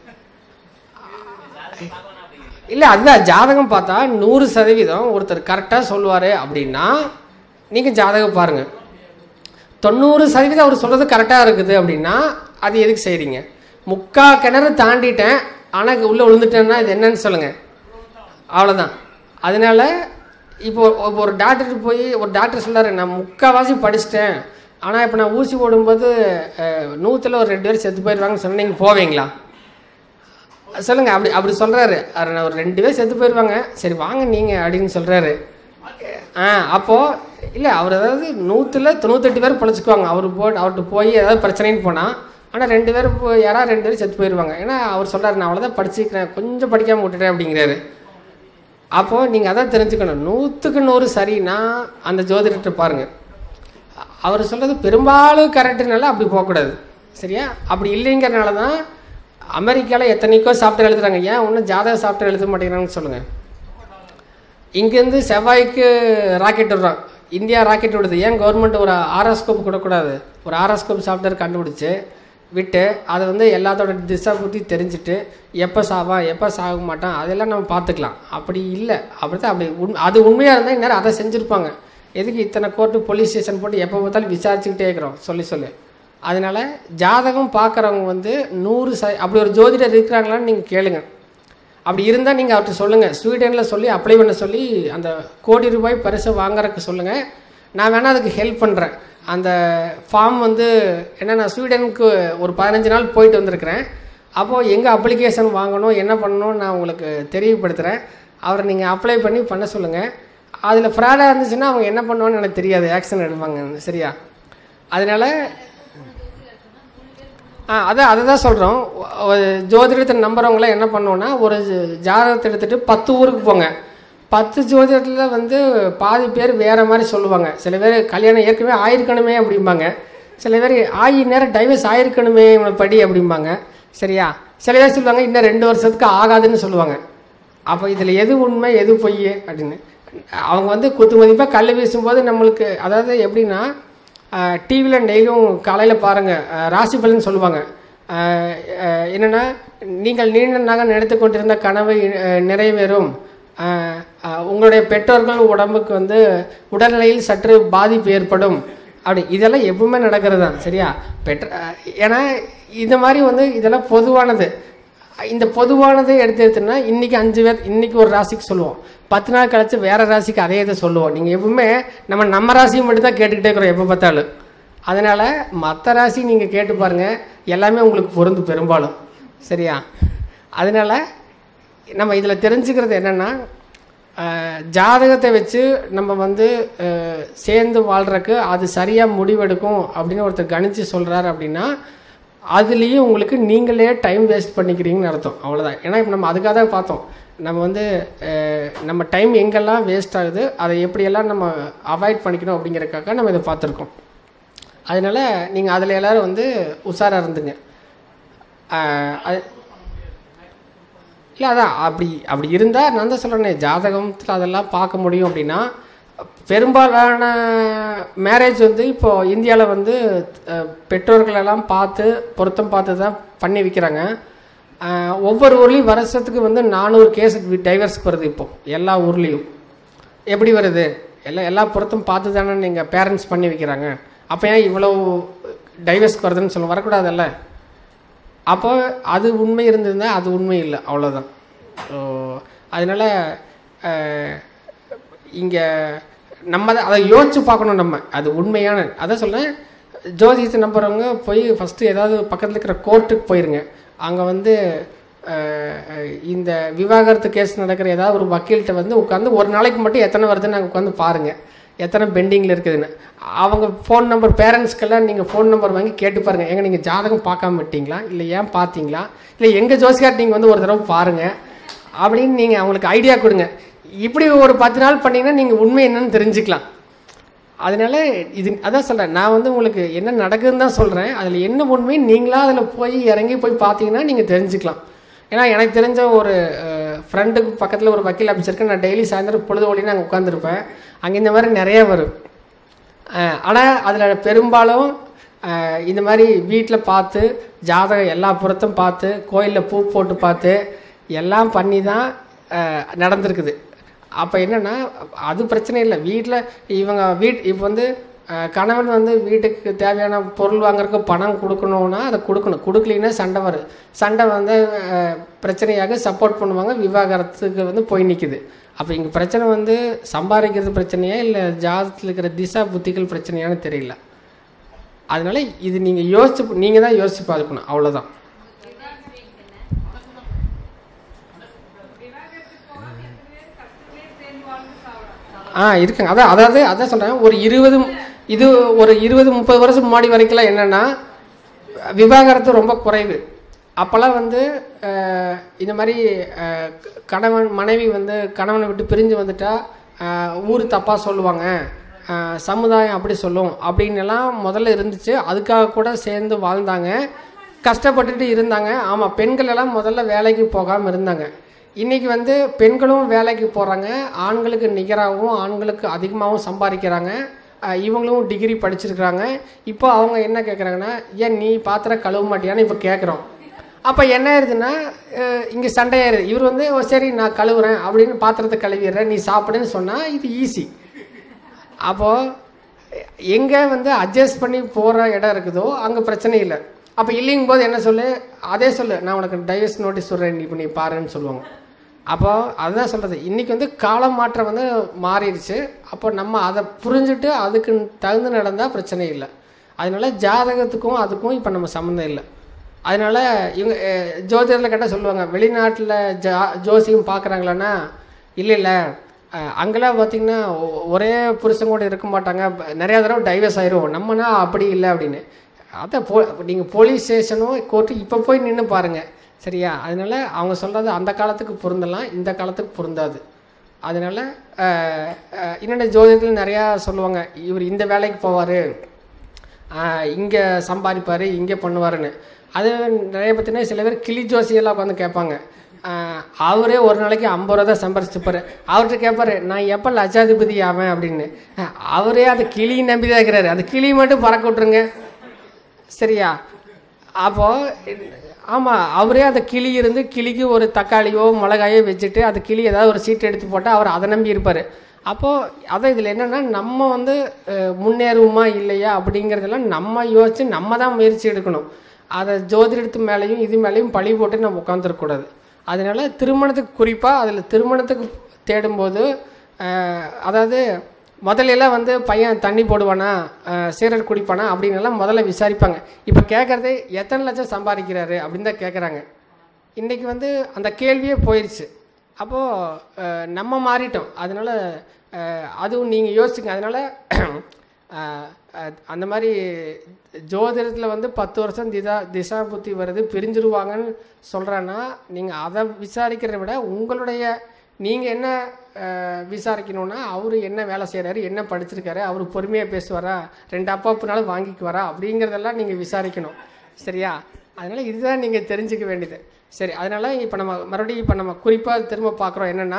இல்லை அதுதான் ஜாதகம் பார்த்தா நூறு சதவீதம் ஒருத்தர் கரெக்டாக சொல்லுவார் அப்படின்னா நீங்கள் ஜாதகம் பாருங்கள் தொண்ணூறு சதவீதம் அவர் சொல்கிறது கரெக்டாக இருக்குது அப்படின்னா அது எதுக்கு செய்கிறீங்க முக்கா கிணறு தாண்டிட்டேன் ஆனால் உள்ளே விழுந்துட்டேன்னா இது என்னன்னு சொல்லுங்கள் அவ்வளோதான் அதனால இப்போ இப்போ ஒரு டாக்டர் போய் ஒரு டாக்டர் சொல்றாரு நான் முக்கால்வாசி படிச்சிட்டேன் ஆனால் இப்போ நான் ஊசி போடும்போது நூற்றில் ஒரு ரெண்டு பேர் செத்து போயிடுவாங்கன்னு சொன்னா நீங்கள் போவீங்களா சொல்லுங்க அப்படி அப்படி சொல்றாரு அவர் நான் ஒரு ரெண்டு பேர் செத்து போயிடுவாங்க சரி வாங்க நீங்க அப்படின்னு சொல்றாரு ஆ அப்போ இல்லை அவர் அதாவது நூற்றுல தொண்ணூத்தெட்டு பேர் பிழைச்சிக்குவாங்க அவர் போ அவர்கிட்ட போய் ஏதாவது பிரச்சனைன்னு போனால் ஆனால் ரெண்டு பேரும் இப்போ யாராவது ரெண்டு பேரும் செத்து போயிடுவாங்க ஏன்னா அவர் சொல்கிறார் நான் அவ்வளோதான் படிச்சிருக்கிறேன் கொஞ்சம் படிக்காமல் விட்டுட்டேன் அப்படிங்கிறாரு அப்போது நீங்கள் அதான் தெரிஞ்சுக்கணும் நூற்றுக்கு நூறு சரின்னா அந்த ஜோதிடத்தை பாருங்கள் அவர் சொல்கிறது பெரும்பாலும் கரெக்டுனால அப்படி போகக்கூடாது சரியா அப்படி இல்லைங்கிறனால தான் அமெரிக்காவில் எத்தனைக்கோ சாஃப்ட்வேர் எழுதுறாங்க ஏன் ஒன்றும் ஜாதக சாஃப்ட்வேர் எழுத மாட்டேங்கிறாங்கன்னு சொல்லுங்கள் இங்கேருந்து செவ்வாய்க்கு ராக்கெட் விடுறோம் இந்தியா ராக்கெட் விடுது ஏன் கவர்மெண்ட் ஒரு ஆரோஸ்கோப் கொடுக்கூடாது ஒரு ஆரோஸ்கோப் சாஃப்ட்வேர் கண்டுபிடிச்சு விட்டு அதை வந்து எல்லாத்தோட திசை பற்றி தெரிஞ்சுட்டு எப்போ சாவான் எப்போ சாக மாட்டான் அதெல்லாம் நம்ம பார்த்துக்கலாம் அப்படி இல்லை அப்படி தான் அப்படி உண் அது உண்மையாக இருந்தால் இந்நேரம் அதை செஞ்சுருப்பாங்க எதுக்கு இத்தனை கோர்ட்டு போலீஸ் ஸ்டேஷன் போட்டு எப்போ பார்த்தாலும் விசாரிச்சுக்கிட்டே இருக்கிறோம் சொல்லி சொல்லி அதனால ஜாதகம் பார்க்குறவங்க வந்து நூறு ச அப்படி ஒரு ஜோதிடர் இருக்கிறாங்களான்னு நீங்கள் கேளுங்க அப்படி இருந்தால் நீங்கள் அவர்கிட்ட சொல்லுங்கள் ஸ்வீடனில் சொல்லி அப்ளை பண்ண சொல்லி அந்த கோடி ரூபாய் பரிசை வாங்குறதுக்கு சொல்லுங்கள் நான் வேணால் அதுக்கு ஹெல்ப் பண்ணுறேன் அந்த ஃபார்ம் வந்து என்ன நான் ஸ்வீடனுக்கு ஒரு பதினஞ்சு நாள் போயிட்டு வந்திருக்கிறேன் அப்போது எங்கே அப்ளிகேஷன் வாங்கணும் என்ன பண்ணணும் நான் உங்களுக்கு தெரியப்படுத்துகிறேன் அவரை நீங்கள் அப்ளை பண்ணி பண்ண சொல்லுங்கள் அதில் ஃப்ராடாக இருந்துச்சுன்னா அவங்க என்ன பண்ணுவான்னு எனக்கு தெரியாது ஆக்ஷன் எடுப்பாங்க சரியா அதனால் ஆ அதான் அதை தான் சொல்கிறோம் ஜோதிடத்தை நம்புறவங்களாம் என்ன பண்ணுவோன்னா ஒரு ஜாதகத்தை எடுத்துகிட்டு பத்து ஊருக்கு போங்க பத்து ஜோதிடத்தில் வந்து பாதி பேர் வேறு மாதிரி சொல்லுவாங்க சில பேர் கல்யாணம் ஏற்கனவே ஆயிருக்கணுமே அப்படிம்பாங்க சில பேர் ஆயி நேரம் டைவர்ஸ் ஆயிருக்கணுமே இவனை படி அப்படிம்பாங்க சரியா சில பேர் சொல்லுவாங்க இன்னும் ரெண்டு வருஷத்துக்கு ஆகாதுன்னு சொல்லுவாங்க அப்போ இதில் எது உண்மை எது பொய் அப்படின்னு அவங்க வந்து குத்து மதிப்பாக கல் வீசும்போது நம்மளுக்கு அதாவது எப்படின்னா டிவியில் டெய்லியும் காலையில் பாருங்கள் ராசி பலன் சொல்லுவாங்க அஹ், அஹ், என்னன்னா நீங்கள் நீண்ட நாக நினைத்து கொண்டிருந்த கனவு அஹ், நிறைவேறும் அஹ், அஹ், உங்களுடைய பெற்றோர்கள் உடம்புக்கு வந்து உடல்நிலையில் சற்று பாதிப்பு ஏற்படும் அப்படி இதெல்லாம் எப்பவுமே நடக்கிறது தான் சரியா பெற்ற அஹ், ஏன்னா இந்த மாதிரி வந்து இதெல்லாம் பொதுவானது இந்த பொதுவானதை எடுத்து எடுத்துனா இன்னைக்கு அஞ்சு பேர் இன்னைக்கு ஒரு ராசிக்கு சொல்லுவோம் பத்து நாள் கழிச்சு வேற ராசிக்கு அதே இதை சொல்லுவோம் நீங்கள் எப்பவுமே நம்ம நம்ம ராசியை மட்டும் தான் கேட்டுக்கிட்டே இருக்கிறோம் எப்போ பார்த்தாலும் அதனால மற்ற ராசி நீங்கள் கேட்டு பாருங்க எல்லாமே உங்களுக்கு பொருந்து பெரும்பாலும் சரியா அதனால நம்ம இதில் தெரிஞ்சுக்கிறது என்னென்னா ஜாதகத்தை வச்சு நம்ம வந்து அஹ், சேர்ந்து வாழ்கிறக்கு அது சரியாக முடிவெடுக்கும் அப்படின்னு ஒருத்தர் கணிச்சு சொல்கிறாரு அப்படின்னா அதுலேயும் உங்களுக்கு நீங்களே டைம் வேஸ்ட் பண்ணிக்கிறீங்கன்னு அர்த்தம் அவ்வளோதான் ஏன்னா இப்போ நம்ம அதுக்காக தான் பார்த்தோம் நம்ம வந்து அஹ், நம்ம டைம் எங்கெல்லாம் வேஸ்ட் ஆகுது அதை எப்படியெல்லாம் நம்ம அவாய்ட் பண்ணிக்கணும் அப்படிங்கிறதுக்காக நம்ம இதை பார்த்துருக்கோம் அதனால நீங்கள் அதில் எல்லாரும் வந்து உஷாராக இருந்துங்க அஹ், அது இல்லை அதான் அப்படி அப்படி இருந்தால் நான் தான் சொல்கிறேனே ஜாதகத்தில் அதெல்லாம் பார்க்க முடியும் அப்படின்னா பெரும்பாலான மேரேஜ் வந்து இப்போது இந்தியாவில் வந்து அஹ், பெற்றோர்களெல்லாம் பார்த்து பொருத்தம் பார்த்து தான் பண்ணி வைக்கிறாங்க அஹ், ஒவ்வொரு ஊர்லேயும் வருஷத்துக்கு வந்து நானூறு கேஸ் டைவர்ஸ் வருது இப்போ எல்லா ஊர்லேயும் எப்படி வருது எல்லாம் எல்லா பொருத்தம் பார்த்து தானே நீங்கள் பேரண்ட்ஸ் பண்ணி வைக்கிறாங்க அப்போ ஏன் இவ்வளோ டைவர்ஸ்க்கு வருதுன்னு சொல்ல வரக்கூடாதுல்ல அப்போ அது உண்மை இருந்ததுன்னா அது உண்மை இல்லை அவ்வளோதான் ஸோ அதனால் இங்கே நம்ம அதை அதை யோசிச்சு பார்க்கணும் நம்ம அது உண்மையான அதான் சொல்றேன் ஜோதிடத்தை நம்புறவங்க போய் ஃபஸ்ட்டு ஏதாவது பக்கத்தில் இருக்கிற கோர்ட்டுக்கு போயிருங்க அங்கே வந்து அஹ், இந்த விவாகரத்து கேஸ் நடக்கிற ஏதாவது ஒரு வக்கீல்கிட்ட வந்து உட்காந்து ஒரு நாளைக்கு மட்டும் எத்தனை வருதுன்னு அங்கே உட்காந்து பாருங்கள் எத்தனை பெண்டிங்கில் இருக்குதுன்னு அவங்க ஃபோன் நம்பர் பேரண்ட்ஸ்க்கெல்லாம் நீங்கள் ஃபோன் நம்பர் வாங்கி கேட்டு பாருங்கள் எங்க நீங்கள் ஜாதகம் பார்க்காம விட்டீங்களா இல்லை ஏன் பார்த்தீங்களா இல்லை எங்கள் ஜோசிகார் நீங்கள் வந்து ஒரு தடவை பாருங்கள் அப்படின்னு நீங்கள் அவங்களுக்கு ஐடியா கொடுங்க இப்படி ஒரு பத்து நாள் பண்ணீங்கன்னா நீங்கள் உண்மை என்னன்னு தெரிஞ்சுக்கலாம் அதனால இது அதான் சொல்கிறேன் நான் வந்து உங்களுக்கு என்ன நடக்குதுன்னு தான் சொல்கிறேன் அதில் என்ன உண்மை நீங்களா அதில் போய் இறங்கி போய் பார்த்தீங்கன்னா நீங்கள் தெரிஞ்சுக்கலாம் ஏன்னா எனக்கு தெரிஞ்ச ஒரு ஃப்ரெண்டுக்கு பக்கத்தில் ஒரு வக்கீல் ஆஃபீஸ் இருக்கு நான் டெய்லி சாயந்தரம் பொழுது ஒளின்னு அங்கே உட்காந்துருப்பேன் அங்கே இந்த மாதிரி நிறைய வரும் ஆனால் அதில் பெரும்பாலும் அஹ், இந்த மாதிரி வீட்டில் பார்த்து ஜாதகம் எல்லா புறத்தும் பார்த்து கோயிலில் பூ போட்டு பார்த்து எல்லாம் பண்ணி தான் அஹ், நடந்திருக்குது அப்போ என்னென்னா அது பிரச்சனை இல்லை வீட்டில் இவங்க வீட் இப்போ வந்து அஹ், கணவன் வந்து வீட்டுக்கு தேவையான பொருள் வாங்குறதுக்கு பணம் கொடுக்கணுன்னா அதை கொடுக்கணும் கொடுக்கலின்னா சண்டை வரும் சண்டை வந்து அஹ், பிரச்சனையாக சப்போர்ட் பண்ணுவாங்க விவாகரத்துக்கு வந்து போய் நிற்குது அப்போ இங்கே பிரச்சனை வந்து சம்பாதிக்கிறது பிரச்சனையா இல்லை ஜாதகத்தில் இருக்கிற திசா புத்திகள் பிரச்சனையான்னு தெரியல அதனால இது நீங்கள் யோசிச்சு நீங்கள் தான் யோசிச்சு பார்க்கணும் அவ்வளோதான் ஆ இருக்குங்க அதான் அதாவது அதான் சொல்கிறேன் ஒரு இருபது இது ஒரு இருபது முப்பது வருஷம் முன்னாடி வரைக்கும்லாம் என்னென்னா விவாகரத்து ரொம்ப குறைவு அப்போல்லாம் வந்து அஹ், இந்த மாதிரி அஹ், கணவன் மனைவி வந்து கணவனை விட்டு பிரிஞ்சு வந்துட்டா அஹ், ஊர் தப்பாக சொல்லுவாங்க அஹ், சமுதாயம் அப்படி சொல்லும் அப்படின்னு எல்லாம் முதல்ல இருந்துச்சு அதுக்காக கூட சேர்ந்து வாழ்ந்தாங்க கஷ்டப்பட்டுட்டு இருந்தாங்க ஆமாம் பெண்கள் எல்லாம் முதல்ல வேலைக்கு போகாமல் இருந்தாங்க இன்னைக்கு வந்து பெண்களும் வேலைக்கு போகிறாங்க ஆண்களுக்கு நிகராகவும் ஆண்களுக்கு அதிகமாகவும் சம்பாதிக்கிறாங்க அஹ் இவங்களும் டிகிரி படிச்சிருக்கிறாங்க இப்போ அவங்க என்ன கேட்குறாங்கன்னா ஏன் நீ பாத்திரம் கழுவ மாட்டியான்னு இப்போ கேட்குறோம் அப்போ என்ன ஆயிருதுன்னா இங்கே சண்டையாயிருது இவர் வந்து "ஓ, சரி நான் கழுவுறேன் அப்படின்னு பாத்திரத்தை கழுவிடுறேன் நீ சாப்பிடுன்னு சொன்னால் இது ஈஸி அப்போது எங்கே வந்து அட்ஜஸ்ட் பண்ணி போகிற இடம் இருக்குதோ அங்கே பிரச்சனை இல்லை அப்போ இல்லைங்கும் போது என்ன சொல்லு அதே சொல்லு நான் உனக்கு டைவர்ஸ் நோட்டீஸ் சொல்கிறேன் நீ இப்போ நீ பாருன்னு சொல்லுவாங்க அப்போ அதுதான் சொல்கிறது இன்றைக்கி வந்து காலம் மாற்றம் வந்து மாறிடுச்சு அப்போ நம்ம அதை புரிஞ்சுட்டு அதுக்கு தகுந்து நடந்தால் பிரச்சனை இல்லை அதனால ஜாதகத்துக்கும் அதுக்கும் இப்போ நம்ம சம்மந்தம் இல்லை அதனால இவங்க அஹ், ஜோதிடர்ல கேட்டால் சொல்லுவாங்க வெளிநாட்டில் ஜா ஜோசியம் பார்க்குறாங்களான்னா இல்லை இல்லை அங்கெல்லாம் பார்த்தீங்கன்னா ஒ- ஒரே புருஷன் கூட இருக்க மாட்டாங்க ப- நிறையா தடவை டைவர்ஸ் ஆயிரும் நம்மனா அப்படி இல்லை அப்படின்னு அதை போ நீங்கள் போலீஸ் ஸ்டேஷனும் கோர்ட்டு இப்போ போய் நின்று பாருங்கள் சரியா அதனால அவங்க சொல்கிறது அந்த காலத்துக்கு பொருந்தலாம் இந்த காலத்துக்கு பொருந்தாது அதனால அஹ், அஹ், இன்னொன்று ஜோதிடத்தில் நிறையா சொல்லுவாங்க இவர் இந்த வேலைக்கு போவார் இங்கே சம்பாதிப்பார் இங்கே பண்ணுவாருன்னு அது நிறைய பார்த்தீங்கன்னா சில பேர் கிளி ஜோசியெல்லாம் உட்காந்து கேட்பாங்க ஆஹ் அவரே ஒரு நாளைக்கு ஐம்பது ரூபா தான் சம்பாரிச்சுப்பாரு அவர்கிட்ட கேட்பாரு நான் எப்போ லட்சாதிபதி ஆவேன் அப்படின்னு ஆஹ் அவரே அந்த கிளி நம்பி தான் இருக்கிறாரு அந்த கிளி மட்டும் பறக்க விட்ருங்க சரியா அப்போ ஆமாம் அவரே அந்த கிளி இருந்து கிளிக்கு ஒரு தக்காளியோ மிளகாயோ வச்சுட்டு அந்த கிளி ஏதாவது ஒரு சீட்டு எடுத்து போட்டால் அவர் அதை நம்பி இருப்பார் அப்போது அதான் இதில் என்னென்னா நம்ம வந்து அஹ், முன்னேறுவோமா இல்லையா அப்படிங்கிறதெல்லாம் நம்ம யோசித்து நம்ம தான் முயற்சி எடுக்கணும் அதை ஜோதிடத்து மேலேயும் இது மேலேயும் பழி போட்டு நம்ம உட்காந்துருக்கக்கூடாது அதனால திருமணத்துக்கு குறிப்பாக அதில் திருமணத்துக்கு தேடும்போது அஹ், அதாவது முதல்ல எல்லாம் வந்து பையன் தண்ணி போடுவானா அஹ், சிகரெட் குடிப்பானா அப்படின்னு எல்லாம் முதல்ல விசாரிப்பாங்க இப்போ கேட்குறது எத்தனை லட்சம் சம்பாதிக்கிறாரு அப்படின்னு தான் கேட்குறாங்க இன்றைக்கி வந்து அந்த கேள்வியே போயிடுச்சு அப்போது நம்ம மாறிட்டோம் அதனால அஹ், அதுவும் நீங்கள் யோசிச்சுங்க அதனால அஹ், அஹ், அந்த மாதிரி ஜோதிடத்தில் வந்து பத்து வருஷம் திசா திசா புத்தி வருது பிரிஞ்சிருவாங்கன்னு சொல்கிறான்னா நீங்கள் அதை விசாரிக்கிறத விட உங்களுடைய நீங்கள் என்ன அஹ், விசாரிக்கணும்னா அவர் என்ன வேலை செய்கிறாரு என்ன படிச்சிருக்காரு அவர் பொறுமையாக பேசுவாரா ரெண்டு அப்பா அப்புனாலும் வாங்கிக்குவாரா அப்படிங்கிறதெல்லாம் நீங்கள் விசாரிக்கணும் சரியா அதனால் இதுதான் நீங்கள் தெரிஞ்சுக்க வேண்டியது சரி அதனால் இப்போ நம்ம மறுபடியும் இப்போ நம்ம குறிப்பாக திரும்ப பார்க்குறோம் என்னென்னா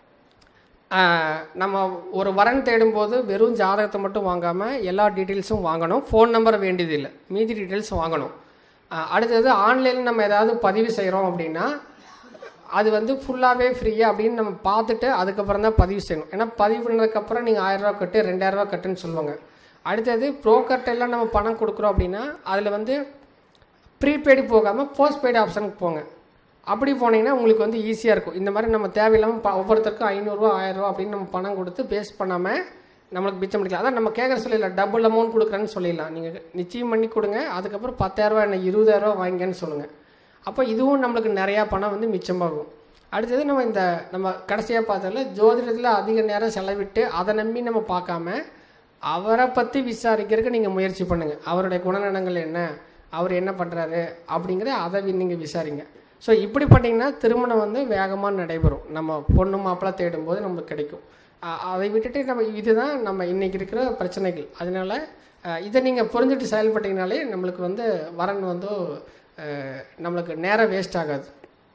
ஆஹ் நம்ம ஒரு வரன் தேடும்போது வெறும் ஜாதகத்தை மட்டும் வாங்காமல் எல்லா டீட்டெயில்ஸும் வாங்கணும் ஃபோன் நம்பர் வேண்டியதில்லை மீதி டீட்டெயில்ஸ் வாங்கணும் ஆஹ் அடுத்தது ஆன்லைனில் நம்ம ஏதாவது பதிவு செய்கிறோம் அப்படின்னா அது வந்து ஃபுல்லாகவே ஃப்ரீயாக அப்படின்னு நம்ம பார்த்துட்டு அதுக்கப்புறம் தான் பதிவு செய்யணும் ஏன்னா பதிவு பண்ணதுக்கப்புறம் நீங்கள் ஆயிரரூவா கட்டு ரெண்டாயிரரூவா கட்டுன்னு சொல்லுவாங்க அடுத்தது brokerட்ட எல்லாம் நம்ம பணம் கொடுக்குறோம் அப்படின்னா அதில் வந்து ப்ரீபெய்டு போகாமல் போஸ்ட்பெய்டு ஆப்ஷனுக்கு போங்க அப்படி போனீங்கன்னா உங்களுக்கு வந்து ஈஸியாக இருக்கும் இந்த மாதிரி நம்ம தேவையில்லாமல் ப ஒவ்வொருத்தருக்கும் ஐநூறுரூவா ஆயிரரூவா அப்படின்னு நம்ம பணம் கொடுத்து பேஸ்ட் பண்ணாமல் நம்மளுக்கு மிச்சம் பண்ணிக்கலாம் அதான் நம்ம கேட்குற சொல்லிடலாம் டபுள் அமௌண்ட் கொடுக்குறேன்னு சொல்லிடலாம் நீங்கள் நிச்சயம் பண்ணி கொடுங்க அதுக்கப்புறம் பத்தாயிரரூவா என்ன இருபதாயிரரூவா வாங்கிங்கன்னு சொல்லுங்கள் அப்போ இதுவும் நம்மளுக்கு நிறையா பணம் வந்து மிச்சமாகும் அடுத்தது நம்ம இந்த நம்ம கடைசியாக பார்த்ததில் ஜோதிடத்தில் அதிக நேரம் செலவிட்டு அதை நம்பி நம்ம பார்க்காம அவரை பற்றி விசாரிக்கிறதுக்கு நீங்கள் முயற்சி பண்ணுங்கள் அவருடைய குணநலங்கள் என்ன அவர் என்ன பண்ணுறாரு அப்படிங்கிற அதை நீங்கள் விசாரிங்க ஸோ இப்படி பண்ணிங்கன்னா திருமணம் வந்து வேகமாக நடைபெறும் நம்ம பொண்ணு மாப்பிள்ளை தேடும்போது நமக்கு கிடைக்கும் அ- அதை விட்டுட்டு நம்ம இதுதான் நம்ம இன்னைக்கு இருக்கிற பிரச்சனைகள் அதனால அஹ், இதை நீங்கள் புரிஞ்சுட்டு செயல்பட்டீங்கனாலே நம்மளுக்கு வந்து வரன் வந்து அஹ், நம்மளுக்கு நேரம் வேஸ்ட் ஆகாது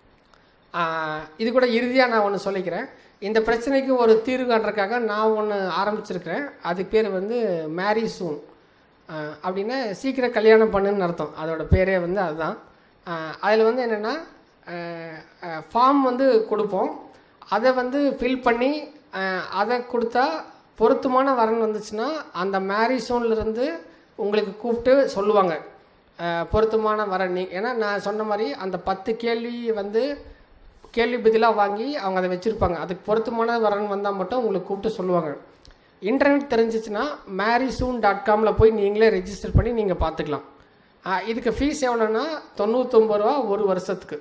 ஆஹ் இது கூட இறுதியாக நான் ஒன்று சொல்லிக்கிறேன் இந்த பிரச்சனைக்கு ஒரு தீர்வு காண்றதுக்காக நான் ஒன்று ஆரம்பிச்சிருக்கிறேன் அதுக்கு பேர் வந்து மேரி சூன் அப்படின்னா சீக்கிரம் கல்யாணம் பண்ணுன்னு அர்த்தம் அதோட பேரே வந்து அதுதான் அதில் வந்து என்னென்னா ஃபார்ம் வந்து கொடுப்போம் அதை வந்து ஃபில் பண்ணி ஆஹ் அதை கொடுத்தா பொருத்தமான வரன் வந்துச்சுன்னா அந்த மேரிசோன்லேருந்து உங்களுக்கு கூப்பிட்டு சொல்லுவாங்க ஆஹ் பொருத்தமான வரன் நீ ஏன்னா நான் சொன்ன மாதிரி அந்த பத்து கேள்வி வந்து கேள்வி பதிலாக வாங்கி அவங்க அதை வச்சுருப்பாங்க அதுக்கு பொருத்தமான வரன் வந்தால் மட்டும் உங்களுக்கு கூப்பிட்டு சொல்லுவாங்க இன்டர்நெட் தெரிஞ்சிச்சுன்னா மேரிசூன் டாட் காமில் போய் நீங்களே ரெஜிஸ்டர் பண்ணி நீங்கள் பார்த்துக்கலாம் ஆஹ் இதுக்கு ஃபீஸ் எவ்வளோன்னா தொண்ணூத்தொம்பது ரூபா ஒரு வருஷத்துக்கு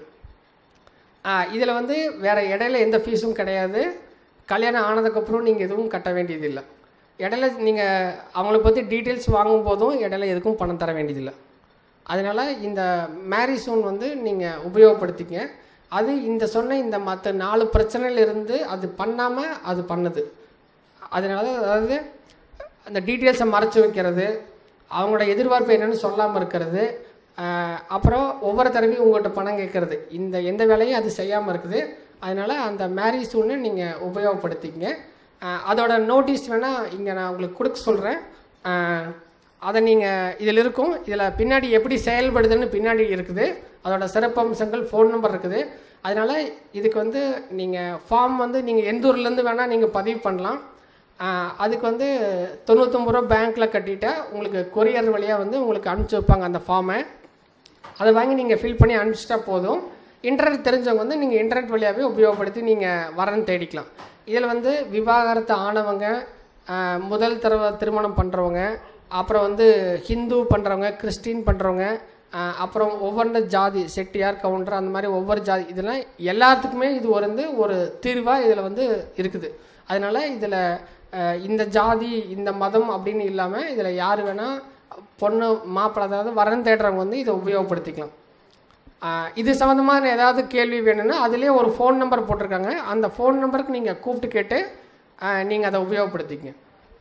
இதில் வந்து வேறு இடையில எந்த ஃபீஸும் கிடையாது கல்யாணம் ஆனதுக்கப்புறம் நீங்கள் எதுவும் கட்ட வேண்டியதில்லை இடையில நீங்கள் அவங்கள பற்றி டீட்டெயில்ஸ் வாங்கும் போதும் இடையில எதுக்கும் பணம் தர வேண்டியதில்லை அதனால் இந்த மேரிசோன் வந்து நீங்கள் உபயோகப்படுத்திங்க அது இந்த சொன்ன இந்த மற்ற நாலு பிரச்சனையிலிருந்து அது பண்ணாமல் அது பண்ணுது அதனால அதாவது அந்த டீட்டெயில்ஸை மறைச்சு வைக்கிறது அவங்களோட எதிர்பார்ப்பு என்னன்னு சொல்லாமல் இருக்கிறது ஆஹ் அப்புறம் ஒவ்வொரு தடவையும் உங்கள்கிட்ட பணம் கேட்கறது இந்த எந்த வேலையும் அது செய்யாமல் இருக்குது அதனால் அந்த மேரி சூனை நீங்கள் உபயோகப்படுத்திக்கங்க ஆஹ் அதோட நோட்டீஸ் வேணால் இங்கே நான் உங்களுக்கு கொடுக்க சொல்கிறேன் அதை நீங்கள் இதில் இருக்கும் இதில் பின்னாடி எப்படி செயல்படுதுன்னு பின்னாடி இருக்குது அதோட சிறப்பம்சங்கள் ஃபோன் நம்பர் இருக்குது அதனால் இதுக்கு வந்து நீங்கள் ஃபார்ம் வந்து நீங்கள் எந்த ஊர்லேருந்து வேணால் நீங்கள் பதிவு பண்ணலாம் ஆஹ் அதுக்கு வந்து தொண்ணூத்தொம்பது ரூபா பேங்க்கில் கட்டிட்டா உங்களுக்கு கொரியர் வழியாக வந்து உங்களுக்கு அனுப்பிச்சி வைப்பாங்க அந்த ஃபார்மை அதை வாங்கி நீங்கள் ஃபில் பண்ணி அனுப்பிச்சிட்டா போதும் இன்டர்நெட் தெரிஞ்சவங்க வந்து நீங்கள் இன்டர்நெட் வழியாகவே உபயோகப்படுத்தி நீங்கள் வரன்னு தேடிக்கலாம் இதில் வந்து விவாகரத்து ஆனவங்க ஆஹ் முதல் தடவை திருமணம் பண்ணுறவங்க அப்புறம் வந்து ஹிந்து பண்ணுறவங்க கிறிஸ்டின் பண்ணுறவங்க அப்புறம் ஒவ்வொரு ஜாதி செட்டியார் கவுண்டர் அந்த மாதிரி ஒவ்வொரு ஜாதி இதெல்லாம் எல்லாத்துக்குமே இது ஒரு வந்து ஒரு தீர்வாக இதில் வந்து இருக்குது அதனால் இதில் இந்த ஜாதி இந்த மதம் அப்படின்னு இல்லாமல் இதில் யார் வேணால் பொண்ணு மாப்பிள்ளை அதாவது வரன் தேடுறவங்க வந்து இதை உபயோகப்படுத்திக்கலாம் ஆஹ் இது சம்மந்தமான ஏதாவது கேள்வி வேணும்னா அதுலேயே ஒரு ஃபோன் நம்பர் போட்டிருக்காங்க அந்த ஃபோன் நம்பருக்கு நீங்கள் கூப்பிட்டு கேட்டு நீங்கள் அதை உபயோகப்படுத்திக்கங்க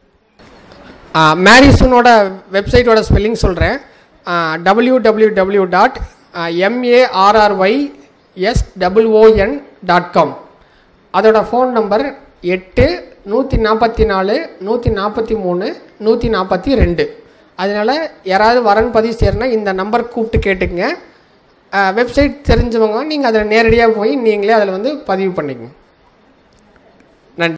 மேரிசனோட வெப்சைட்டோட ஸ்பெல்லிங் சொல்கிறேன் W W W dot M A R R Y S double O N dot com அதோட ஃபோன் நம்பர் எட்டு நூற்றி நாற்பத்தி நாலு நூற்றி நாற்பத்தி மூணு நூற்றி நாற்பத்தி ரெண்டு அதனால் யாராவது வரன் பதிவு செய்யறனா இந்த நம்பர் கூப்பிட்டு கேட்டுக்குங்க வெப்சைட் தெரிஞ்சவங்க நீங்கள் அதில் நேரடியாக போய் நீங்களே அதில் வந்து பதிவு பண்ணிக்கங்க